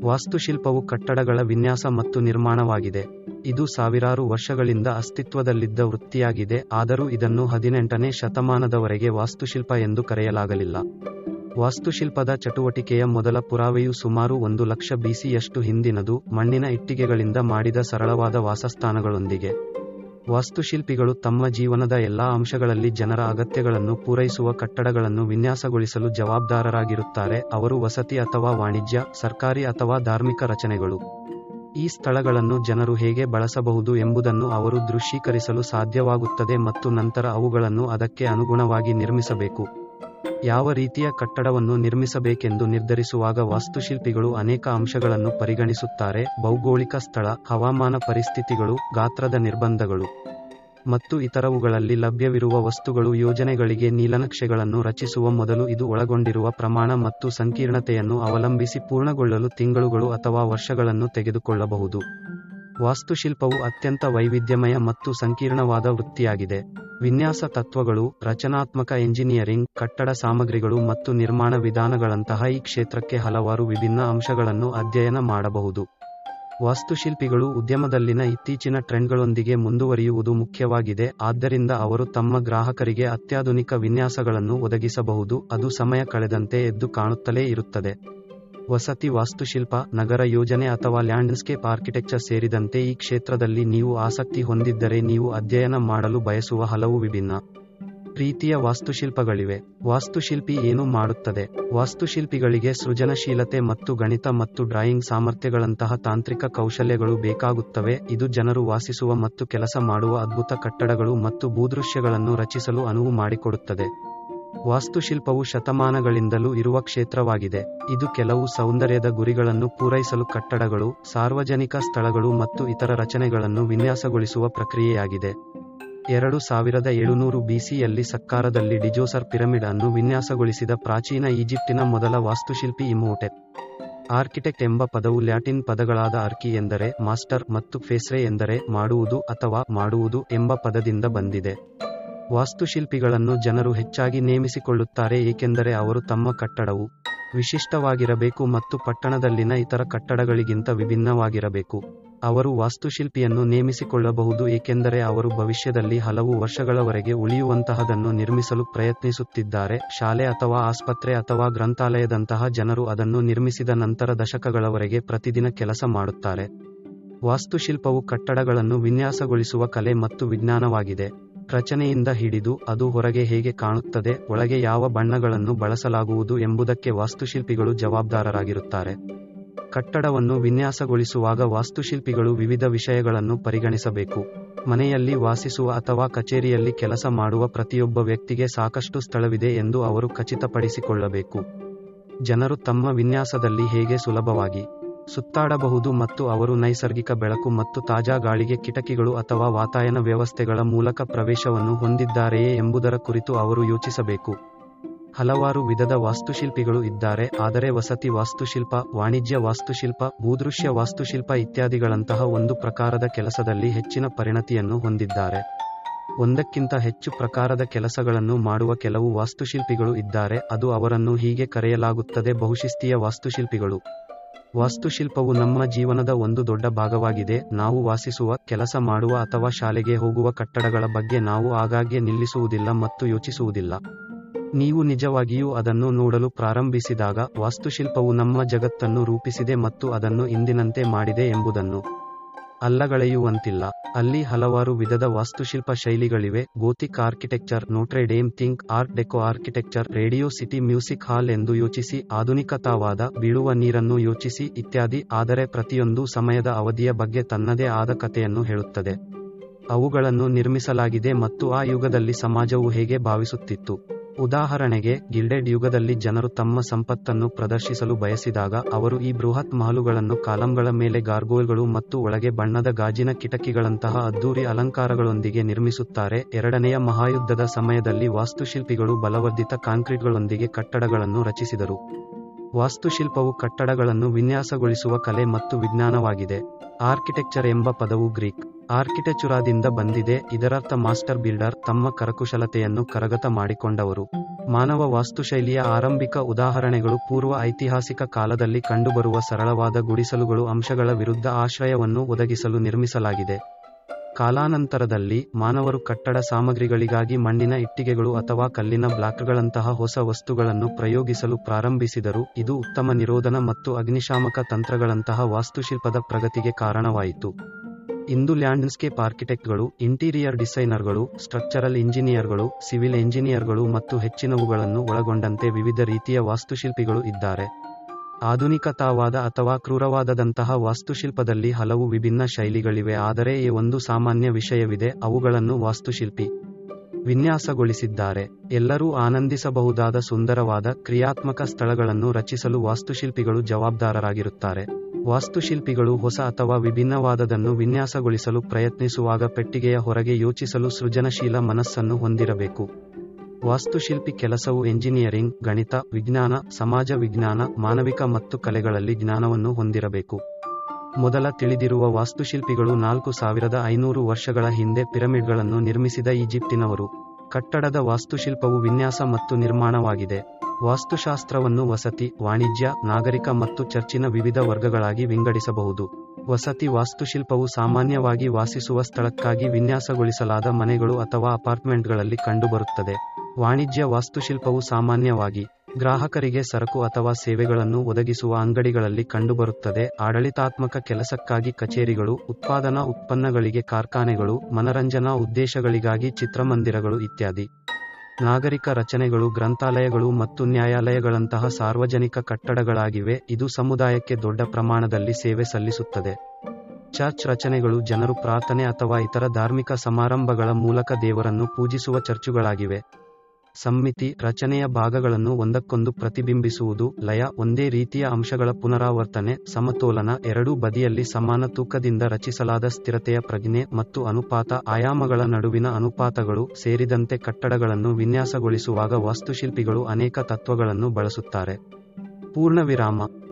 ವಾಸ್ತುಶಿಲ್ಪವು ಕಟ್ಟಡಗಳ ವಿನ್ಯಾಸ ಮತ್ತು ನಿರ್ಮಾಣವಾಗಿದೆ ಇದು ಸಾವಿರಾರು ವರ್ಷಗಳಿಂದ ಅಸ್ತಿತ್ವದಲ್ಲಿದ್ದ ವೃತ್ತಿಯಾಗಿದೆ ಆದರೂ ಇದನ್ನು ಹದಿನೆಂಟನೇ ಶತಮಾನದವರೆಗೆ ವಾಸ್ತುಶಿಲ್ಪ ಎಂದು ಕರೆಯಲಾಗಲಿಲ್ಲ ವಾಸ್ತುಶಿಲ್ಪದ ಚಟುವಟಿಕೆಯ ಮೊದಲ ಪುರಾವೆಯು ಸುಮಾರು ಒಂದು ಲಕ್ಷ ಬಿಸಿಯಷ್ಟು ಹಿಂದಿನದು ಮಣ್ಣಿನ ಇಟ್ಟಿಗೆಗಳಿಂದ ಮಾಡಿದ ಸರಳವಾದ ವಾಸಸ್ಥಾನಗಳೊಂದಿಗೆ ವಾಸ್ತುಶಿಲ್ಪಿಗಳು ತಮ್ಮ ಜೀವನದ ಎಲ್ಲಾ ಅಂಶಗಳಲ್ಲಿ ಜನರ ಅಗತ್ಯಗಳನ್ನು ಪೂರೈಸುವ ಕಟ್ಟಡಗಳನ್ನು ವಿನ್ಯಾಸಗೊಳಿಸಲು ಜವಾಬ್ದಾರರಾಗಿರುತ್ತಾರೆ ಅವರು ವಸತಿ ಅಥವಾ ವಾಣಿಜ್ಯ ಸರ್ಕಾರಿ ಅಥವಾ ಧಾರ್ಮಿಕ ರಚನೆಗಳು ಈ ಸ್ಥಳಗಳನ್ನು ಜನರು ಹೇಗೆ ಬಳಸಬಹುದು ಎಂಬುದನ್ನು ಅವರು ದೃಶ್ಯೀಕರಿಸಲು ಸಾಧ್ಯವಾಗುತ್ತದೆ ಮತ್ತು ನಂತರ ಅವುಗಳನ್ನು ಅದಕ್ಕೆ ಅನುಗುಣವಾಗಿ ನಿರ್ಮಿಸಬೇಕು ಯಾವ ರೀತಿಯ ಕಟ್ಟಡವನ್ನು ನಿರ್ಮಿಸಬೇಕೆಂದು ನಿರ್ಧರಿಸುವಾಗ ವಾಸ್ತುಶಿಲ್ಪಿಗಳು ಅನೇಕ ಅಂಶಗಳನ್ನು ಪರಿಗಣಿಸುತ್ತಾರೆ ಭೌಗೋಳಿಕ ಸ್ಥಳ ಹವಾಮಾನ ಪರಿಸ್ಥಿತಿಗಳು ಗಾತ್ರದ ನಿರ್ಬಂಧಗಳು ಮತ್ತು ಇತರವುಗಳಲ್ಲಿ ಲಭ್ಯವಿರುವ ವಸ್ತುಗಳು ಯೋಜನೆಗಳಿಗೆ ನೀಲನಕ್ಷೆಗಳನ್ನು ರಚಿಸುವ ಮೊದಲು ಇದು ಒಳಗೊಂಡಿರುವ ಪ್ರಮಾಣ ಮತ್ತು ಸಂಕೀರ್ಣತೆಯನ್ನು ಅವಲಂಬಿಸಿ ಪೂರ್ಣಗೊಳ್ಳಲು ತಿಂಗಳುಗಳು ಅಥವಾ ವರ್ಷಗಳನ್ನು ತೆಗೆದುಕೊಳ್ಳಬಹುದು ವಾಸ್ತುಶಿಲ್ಪವು ಅತ್ಯಂತ ವೈವಿಧ್ಯಮಯ ಮತ್ತು ಸಂಕೀರ್ಣವಾದ ವೃತ್ತಿಯಾಗಿದೆ ವಿನ್ಯಾಸ ತತ್ವಗಳು ರಚನಾತ್ಮಕ ಎಂಜಿನಿಯರಿಂಗ್ ಕಟ್ಟಡ ಸಾಮಗ್ರಿಗಳು ಮತ್ತು ನಿರ್ಮಾಣ ವಿಧಾನಗಳಂತಹ ಈ ಕ್ಷೇತ್ರಕ್ಕೆ ಹಲವಾರು ವಿಭಿನ್ನ ಅಂಶಗಳನ್ನು ಅಧ್ಯಯನ ಮಾಡಬಹುದು ವಾಸ್ತುಶಿಲ್ಪಿಗಳು ಉದ್ಯಮದಲ್ಲಿನ ಇತ್ತೀಚಿನ ಟ್ರೆಂಡ್ಗಳೊಂದಿಗೆ ಮುಂದುವರಿಯುವುದು ಮುಖ್ಯವಾಗಿದೆ ಆದ್ದರಿಂದ ಅವರು ತಮ್ಮ ಗ್ರಾಹಕರಿಗೆ ಅತ್ಯಾಧುನಿಕ ವಿನ್ಯಾಸಗಳನ್ನು ಒದಗಿಸಬಹುದು ಅದು ಸಮಯ ಕಳೆದಂತೆ ಎದ್ದು ಕಾಣುತ್ತಲೇ ಇರುತ್ತದೆ ವಸತಿ ವಾಸ್ತುಶಿಲ್ಪ ನಗರ ಯೋಜನೆ ಅಥವಾ ಲ್ಯಾಂಡ್ಸ್ಕೇಪ್ ಆರ್ಕಿಟೆಕ್ಚರ್ ಸೇರಿದಂತೆ ಈ ಕ್ಷೇತ್ರದಲ್ಲಿ ನೀವು ಆಸಕ್ತಿ ಹೊಂದಿದ್ದರೆ ನೀವು ಅಧ್ಯಯನ ಮಾಡಲು ಬಯಸುವ ಹಲವು ವಿಭಿನ್ನ ರೀತಿಯ ವಾಸ್ತುಶಿಲ್ಪಗಳಿವೆ ವಾಸ್ತುಶಿಲ್ಪಿ ಏನು ಮಾಡುತ್ತದೆ ವಾಸ್ತುಶಿಲ್ಪಿಗಳಿಗೆ ಸೃಜನಶೀಲತೆ ಮತ್ತು ಗಣಿತ ಮತ್ತು ಡ್ರಾಯಿಂಗ್ ಸಾಮರ್ಥ್ಯಗಳಂತಹ ತಾಂತ್ರಿಕ ಕೌಶಲ್ಯಗಳು ಬೇಕಾಗುತ್ತವೆ ಇದು ಜನರು ವಾಸಿಸುವ ಮತ್ತು ಕೆಲಸ ಮಾಡುವ ಅದ್ಭುತ ಕಟ್ಟಡಗಳು ಮತ್ತು ಭೂದೃಶ್ಯಗಳನ್ನು ರಚಿಸಲು ಅನುವು ಮಾಡಿಕೊಡುತ್ತದೆ ವಾಸ್ತುಶಿಲ್ಪವು ಶತಮಾನಗಳಿಂದಲೂ ಇರುವ ಕ್ಷೇತ್ರವಾಗಿದೆ ಇದು ಕೆಲವು ಸೌಂದರ್ಯದ ಗುರಿಗಳನ್ನು ಪೂರೈಸಲು ಕಟ್ಟಡಗಳು ಸಾರ್ವಜನಿಕ ಸ್ಥಳಗಳು ಮತ್ತು ಇತರ ರಚನೆಗಳನ್ನು ವಿನ್ಯಾಸಗೊಳಿಸುವ ಪ್ರಕ್ರಿಯೆಯಾಗಿದೆ ಎರಡು ಸಾವಿರದ ಏಳುನೂರು ಬಿಸಿಯಲ್ಲಿ ಸಕ್ಕಾರದಲ್ಲಿ ಡಿಜೋಸರ್ ಪಿರಮಿಡ್ ಅನ್ನು ವಿನ್ಯಾಸಗೊಳಿಸಿದ ಪ್ರಾಚೀನ ಈಜಿಪ್ಟಿನ ಮೊದಲ ವಾಸ್ತುಶಿಲ್ಪಿ ಇಮೋಟೆಪ್ ಆರ್ಕಿಟೆಕ್ಟ್ ಎಂಬ ಪದವು ಲ್ಯಾಟಿನ್ ಪದಗಳಾದ ಅರ್ಕಿ ಎಂದರೆ ಮಾಸ್ಟರ್ ಮತ್ತು ಫೇಸ್ರೆ ಎಂದರೆ ಮಾಡುವುದು ಅಥವಾ ಮಾಡುವುದು ಎಂಬ ಪದದಿಂದ ಬಂದಿದೆ ವಾಸ್ತುಶಿಲ್ಪಿಗಳನ್ನು ಜನರು ಹೆಚ್ಚಾಗಿ ನೇಮಿಸಿಕೊಳ್ಳುತ್ತಾರೆ ಏಕೆಂದರೆ ಅವರು ತಮ್ಮ ಕಟ್ಟಡವು ವಿಶಿಷ್ಟವಾಗಿರಬೇಕು ಮತ್ತು ಪಟ್ಟಣದಲ್ಲಿನ ಇತರ ಕಟ್ಟಡಗಳಿಗಿಂತ ವಿಭಿನ್ನವಾಗಿರಬೇಕು ಅವರು ವಾಸ್ತುಶಿಲ್ಪಿಯನ್ನು ನೇಮಿಸಿಕೊಳ್ಳಬಹುದು ಏಕೆಂದರೆ ಅವರು ಭವಿಷ್ಯದಲ್ಲಿ ಹಲವು ವರ್ಷಗಳವರೆಗೆ ಉಳಿಯುವಂತಹದನ್ನು ನಿರ್ಮಿಸಲು ಪ್ರಯತ್ನಿಸುತ್ತಿದ್ದಾರೆ ಶಾಲೆ ಅಥವಾ ಆಸ್ಪತ್ರೆ ಅಥವಾ ಗ್ರಂಥಾಲಯದಂತಹ ಜನರು ಅದನ್ನು ನಿರ್ಮಿಸಿದ ನಂತರ ದಶಕಗಳವರೆಗೆ ಪ್ರತಿದಿನ ಕೆಲಸ ಮಾಡುತ್ತಾರೆ ವಾಸ್ತುಶಿಲ್ಪವು ಕಟ್ಟಡಗಳನ್ನು ವಿನ್ಯಾಸಗೊಳಿಸುವ ಕಲೆ ಮತ್ತು ವಿಜ್ಞಾನವಾಗಿದೆ ರಚನೆಯಿಂದ ಹಿಡಿದು ಅದು ಹೊರಗೆ ಹೇಗೆ ಕಾಣುತ್ತದೆ ಒಳಗೆ ಯಾವ ಬಣ್ಣಗಳನ್ನು ಬಳಸಲಾಗುವುದು ಎಂಬುದಕ್ಕೆ ವಾಸ್ತುಶಿಲ್ಪಿಗಳು ಜವಾಬ್ದಾರರಾಗಿರುತ್ತಾರೆ ಕಟ್ಟಡವನ್ನು ವಿನ್ಯಾಸಗೊಳಿಸುವಾಗ ವಾಸ್ತುಶಿಲ್ಪಿಗಳು ವಿವಿಧ ವಿಷಯಗಳನ್ನು ಪರಿಗಣಿಸಬೇಕು ಮನೆಯಲ್ಲಿ ವಾಸಿಸುವ ಅಥವಾ ಕಚೇರಿಯಲ್ಲಿ ಕೆಲಸ ಮಾಡುವ ಪ್ರತಿಯೊಬ್ಬ ವ್ಯಕ್ತಿಗೆ ಸಾಕಷ್ಟು ಸ್ಥಳವಿದೆ ಎಂದು ಅವರು ಖಚಿತಪಡಿಸಿಕೊಳ್ಳಬೇಕು ಜನರು ತಮ್ಮ ವಿನ್ಯಾಸದಲ್ಲಿ ಹೇಗೆ ಸುಲಭವಾಗಿ ಸುತ್ತಾಡಬಹುದು ಮತ್ತು ಅವರು ನೈಸರ್ಗಿಕ ಬೆಳಕು ಮತ್ತು ತಾಜಾ ಗಾಳಿಗೆ ಕಿಟಕಿಗಳು ಅಥವಾ ವಾತಾಯನ ವ್ಯವಸ್ಥೆಗಳ ಮೂಲಕ ಪ್ರವೇಶವನ್ನು ಹೊಂದಿದ್ದಾರೆಯೇ ಎಂಬುದರ ಕುರಿತು ಅವರು ಯೋಚಿಸಬೇಕು ಹಲವಾರು ವಿಧದ ವಾಸ್ತುಶಿಲ್ಪಿಗಳು ಇದ್ದಾರೆ ಆದರೆ ವಸತಿ ವಾಸ್ತುಶಿಲ್ಪ ವಾಣಿಜ್ಯ ವಾಸ್ತುಶಿಲ್ಪ ಭೂದೃಶ್ಯ ವಾಸ್ತುಶಿಲ್ಪ ಇತ್ಯಾದಿಗಳಂತಹ ಒಂದು ಪ್ರಕಾರದ ಕೆಲಸದಲ್ಲಿ ಹೆಚ್ಚಿನ ಪರಿಣತಿಯನ್ನು ಹೊಂದಿದ್ದಾರೆ ಒಂದಕ್ಕಿಂತ ಹೆಚ್ಚು ಪ್ರಕಾರದ ಕೆಲಸಗಳನ್ನು ಮಾಡುವ ಕೆಲವು ವಾಸ್ತುಶಿಲ್ಪಿಗಳು ಇದ್ದಾರೆ ಅದು ಅವರನ್ನು ಹೀಗೆ ಕರೆಯಲಾಗುತ್ತದೆ ಬಹುಶಿಸ್ತೀಯ ವಾಸ್ತುಶಿಲ್ಪಿಗಳು ವಾಸ್ತುಶಿಲ್ಪವು ನಮ್ಮ ಜೀವನದ ಒಂದು ದೊಡ್ಡ ಭಾಗವಾಗಿದೆ ನಾವು ವಾಸಿಸುವ ಕೆಲಸ ಮಾಡುವ ಅಥವಾ ಶಾಲೆಗೆ ಹೋಗುವ ಕಟ್ಟಡಗಳ ಬಗ್ಗೆ ನಾವು ಆಗಾಗ್ಗೆ ನಿಲ್ಲಿಸುವುದಿಲ್ಲ ಮತ್ತು ಯೋಚಿಸುವುದಿಲ್ಲ ನೀವು ನಿಜವಾಗಿಯೂ ಅದನ್ನು ನೋಡಲು ಪ್ರಾರಂಭಿಸಿದಾಗ ವಾಸ್ತುಶಿಲ್ಪವು ನಮ್ಮ ಜಗತ್ತನ್ನು ರೂಪಿಸಿದೆ ಮತ್ತು ಅದನ್ನು ಇಂದಿನಂತೆ ಮಾಡಿದೆ ಎಂಬುದನ್ನು ಅಲ್ಲಗಳೆಯುವಂತಿಲ್ಲ ಅಲ್ಲಿ ಹಲವಾರು ವಿಧದ ವಾಸ್ತುಶಿಲ್ಪ ಶೈಲಿಗಳಿವೆ Gothic architecture Notre Dame think Art Deco architecture Radio City Music Hall ಎಂದು ಯೋಚಿಸಿ ಆಧುನಿಕತಾವಾದ ಬೀಳುವ ನೀರನ್ನು ಯೋಚಿಸಿ ಇತ್ಯಾದಿ ಆದರೆ ಪ್ರತಿಯೊಂದು ಸಮಯದ ಅವಧಿಯ ಬಗ್ಗೆ ತನ್ನದೇ ಆದ ಕಥೆಯನ್ನು ಹೇಳುತ್ತದೆ ಅವುಗಳನ್ನು ನಿರ್ಮಿಸಲಾಗಿದೆ ಮತ್ತು ಆ ಯುಗದಲ್ಲಿ ಸಮಾಜವು ಹೇಗೆ ಭಾವಿಸುತ್ತಿತ್ತು ಉದಾಹರಣೆಗೆ ಗಿಲ್ಡೆಡ್ ಯುಗದಲ್ಲಿ ಜನರು ತಮ್ಮ ಸಂಪತ್ತನ್ನು ಪ್ರದರ್ಶಿಸಲು ಬಯಸಿದಾಗ ಅವರು ಈ ಬೃಹತ್ ಮಹಲುಗಳನ್ನು ಕಾಲಂಗಳ ಮೇಲೆ ಗಾರ್ಗೋಲ್ಗಳು ಮತ್ತು ಒಳಗೆ ಬಣ್ಣದ ಗಾಜಿನ ಕಿಟಕಿಗಳಂತಹ ಅದ್ದೂರಿ ಅಲಂಕಾರಗಳೊಂದಿಗೆ ನಿರ್ಮಿಸುತ್ತಾರೆ ಎರಡನೆಯ ಮಹಾಯುದ್ಧದ ಸಮಯದಲ್ಲಿ ವಾಸ್ತುಶಿಲ್ಪಿಗಳು ಬಲವರ್ಧಿತ ಕಾಂಕ್ರೀಟ್ಗಳೊಂದಿಗೆ ಕಟ್ಟಡಗಳನ್ನು ರಚಿಸಿದರು ವಾಸ್ತುಶಿಲ್ಪವು ಕಟ್ಟಡಗಳನ್ನು ವಿನ್ಯಾಸಗೊಳಿಸುವ ಕಲೆ ಮತ್ತು ವಿಜ್ಞಾನವಾಗಿದೆ ಆರ್ಕಿಟೆಕ್ಚರ್ ಎಂಬ ಪದವು ಗ್ರೀಕ್ ಆರ್ಕಿಟೆಕ್ಚುರಾದಿಂದ ಬಂದಿದೆ ಇದರರ್ಥ ಮಾಸ್ಟರ್ ಬಿಲ್ಡರ್ ತಮ್ಮ ಕರಕುಶಲತೆಯನ್ನು ಕರಗತ ಮಾಡಿಕೊಂಡವರು ಮಾನವ ವಾಸ್ತುಶೈಲಿಯ ಆರಂಭಿಕ ಉದಾಹರಣೆಗಳು ಪೂರ್ವ ಐತಿಹಾಸಿಕ ಕಾಲದಲ್ಲಿ ಕಂಡುಬರುವ ಸರಳವಾದ ಗುಡಿಸಲುಗಳು ಅಂಶಗಳ ವಿರುದ್ಧ ಆಶ್ರಯವನ್ನು ಒದಗಿಸಲು ನಿರ್ಮಿಸಲಾಗಿದೆ ಕಾಲಾನಂತರದಲ್ಲಿ ಮಾನವರು ಕಟ್ಟಡ ಸಾಮಗ್ರಿಗಳಿಗಾಗಿ ಮಣ್ಣಿನ ಇಟ್ಟಿಗೆಗಳು ಅಥವಾ ಕಲ್ಲಿನ ಬ್ಲಾಕ್ಗಳಂತಹ ಹೊಸ ವಸ್ತುಗಳನ್ನು ಪ್ರಯೋಗಿಸಲು ಪ್ರಾರಂಭಿಸಿದರು ಇದು ಉತ್ತಮ ನಿರೋಧನ ಮತ್ತು ಅಗ್ನಿಶಾಮಕ ತಂತ್ರಗಳಂತಹ ವಾಸ್ತುಶಿಲ್ಪದ ಪ್ರಗತಿಗೆ ಕಾರಣವಾಯಿತು ಇಂದು ಲ್ಯಾಂಡ್ಸ್ಕೇಪ್ ಆರ್ಕಿಟೆಕ್ಟ್ಗಳು ಇಂಟೀರಿಯರ್ ಡಿಸೈನರ್ಗಳು ಸ್ಟ್ರಕ್ಚರಲ್ ಇಂಜಿನಿಯರ್ಗಳು ಸಿವಿಲ್ ಎಂಜಿನಿಯರ್ಗಳು ಮತ್ತು ಹೆಚ್ಚಿನವುಗಳನ್ನು ಒಳಗೊಂಡಂತೆ ವಿವಿಧ ರೀತಿಯ ವಾಸ್ತುಶಿಲ್ಪಿಗಳು ಇದ್ದಾರೆ ಆಧುನಿಕತಾವಾದ ಅಥವಾ ಕ್ರೂರವಾದದಂತಹ ವಾಸ್ತುಶಿಲ್ಪದಲ್ಲಿ ಹಲವು ವಿಭಿನ್ನ ಶೈಲಿಗಳಿವೆ ಆದರೆ ಈ ಒಂದು ಸಾಮಾನ್ಯ ವಿಷಯವಿದೆ ಅವುಗಳನ್ನು ವಾಸ್ತುಶಿಲ್ಪಿ ವಿನ್ಯಾಸಗೊಳಿಸಿದ್ದಾರೆ ಎಲ್ಲರೂ ಆನಂದಿಸಬಹುದಾದ ಸುಂದರವಾದ ಕ್ರಿಯಾತ್ಮಕ ಸ್ಥಳಗಳನ್ನು ರಚಿಸಲು ವಾಸ್ತುಶಿಲ್ಪಿಗಳು ಜವಾಬ್ದಾರರಾಗಿರುತ್ತಾರೆ ವಾಸ್ತುಶಿಲ್ಪಿಗಳು ಹೊಸ ಅಥವಾ ವಿಭಿನ್ನವಾದದನ್ನು ವಿನ್ಯಾಸಗೊಳಿಸಲು ಪ್ರಯತ್ನಿಸುವಾಗ ಪೆಟ್ಟಿಗೆಯ ಹೊರಗೆ ಯೋಚಿಸಲು ಸೃಜನಶೀಲ ಮನಸ್ಸನ್ನು ಹೊಂದಿರಬೇಕು ವಾಸ್ತುಶಿಲ್ಪಿ ಕೆಲಸವು ಎಂಜಿನಿಯರಿಂಗ್ ಗಣಿತ ವಿಜ್ಞಾನ ಸಮಾಜ ವಿಜ್ಞಾನ ಮಾನವಿಕ ಮತ್ತು ಕಲೆಗಳಲ್ಲಿ ಜ್ಞಾನವನ್ನು ಹೊಂದಿರಬೇಕು ಮೊದಲ ತಿಳಿದಿರುವ ವಾಸ್ತುಶಿಲ್ಪಿಗಳು ನಾಲ್ಕು ಸಾವಿರದ ಐನೂರು ವರ್ಷಗಳ ಹಿಂದೆ ಪಿರಮಿಡ್ಗಳನ್ನು ನಿರ್ಮಿಸಿದ ಈಜಿಪ್ಟಿನವರು ಕಟ್ಟಡದ ವಾಸ್ತುಶಿಲ್ಪವು ವಿನ್ಯಾಸ ಮತ್ತು ನಿರ್ಮಾಣವಾಗಿದೆ ವಾಸ್ತುಶಾಸ್ತ್ರವನ್ನು ವಸತಿ ವಾಣಿಜ್ಯ ನಾಗರಿಕ ಮತ್ತು ಚರ್ಚಿನ ವಿವಿಧ ವರ್ಗಗಳಾಗಿ ವಿಂಗಡಿಸಬಹುದು ವಸತಿ ವಾಸ್ತುಶಿಲ್ಪವು ಸಾಮಾನ್ಯವಾಗಿ ವಾಸಿಸುವ ಸ್ಥಳಕ್ಕಾಗಿ ವಿನ್ಯಾಸಗೊಳಿಸಲಾದ ಮನೆಗಳು ಅಥವಾ ಅಪಾರ್ಟ್ಮೆಂಟ್ಗಳಲ್ಲಿ ಕಂಡುಬರುತ್ತದೆ ವಾಣಿಜ್ಯ ವಾಸ್ತುಶಿಲ್ಪವು ಸಾಮಾನ್ಯವಾಗಿ ಗ್ರಾಹಕರಿಗೆ ಸರಕು ಅಥವಾ ಸೇವೆಗಳನ್ನು ಒದಗಿಸುವ ಅಂಗಡಿಗಳಲ್ಲಿ ಕಂಡುಬರುತ್ತದೆ ಆಡಳಿತಾತ್ಮಕ ಕೆಲಸಕ್ಕಾಗಿ ಕಚೇರಿಗಳು ಉತ್ಪಾದನಾ ಉತ್ಪನ್ನಗಳಿಗೆ ಕಾರ್ಖಾನೆಗಳು ಮನರಂಜನಾ ಉದ್ದೇಶಗಳಿಗಾಗಿ ಚಿತ್ರಮಂದಿರಗಳು ಇತ್ಯಾದಿ ನಾಗರಿಕ ರಚನೆಗಳು ಗ್ರಂಥಾಲಯಗಳು ಮತ್ತು ನ್ಯಾಯಾಲಯಗಳಂತಹ ಸಾರ್ವಜನಿಕ ಕಟ್ಟಡಗಳಾಗಿವೆ ಇದು ಸಮುದಾಯಕ್ಕೆ ದೊಡ್ಡ ಪ್ರಮಾಣದಲ್ಲಿ ಸೇವೆ ಸಲ್ಲಿಸುತ್ತದೆ ಚರ್ಚ್ ರಚನೆಗಳು ಜನರು ಪ್ರಾರ್ಥನೆ ಅಥವಾ ಇತರ ಧಾರ್ಮಿಕ ಸಮಾರಂಭಗಳ ಮೂಲಕ ದೇವರನ್ನು ಪೂಜಿಸುವ ಚರ್ಚುಗಳಾಗಿವೆ ಸಮ್ಮಿತಿ ರಚನೆಯ ಭಾಗಗಳನ್ನು ಒಂದಕ್ಕೊಂದು ಪ್ರತಿಬಿಂಬಿಸುವುದು ಲಯ ಒಂದೇ ರೀತಿಯ ಅಂಶಗಳ ಪುನರಾವರ್ತನೆ ಸಮತೋಲನ ಎರಡೂ ಬದಿಯಲ್ಲಿ ಸಮಾನ ತೂಕದಿಂದ ರಚಿಸಲಾದ ಸ್ಥಿರತೆಯ ಪ್ರಜ್ಞೆ ಮತ್ತು ಅನುಪಾತ ಆಯಾಮಗಳ ನಡುವಿನ ಅನುಪಾತಗಳು ಸೇರಿದಂತೆ ಕಟ್ಟಡಗಳನ್ನು ವಿನ್ಯಾಸಗೊಳಿಸುವಾಗ ವಾಸ್ತುಶಿಲ್ಪಿಗಳು ಅನೇಕ ತತ್ವಗಳನ್ನು ಬಳಸುತ್ತಾರೆ ಪೂರ್ಣವಿರಾಮ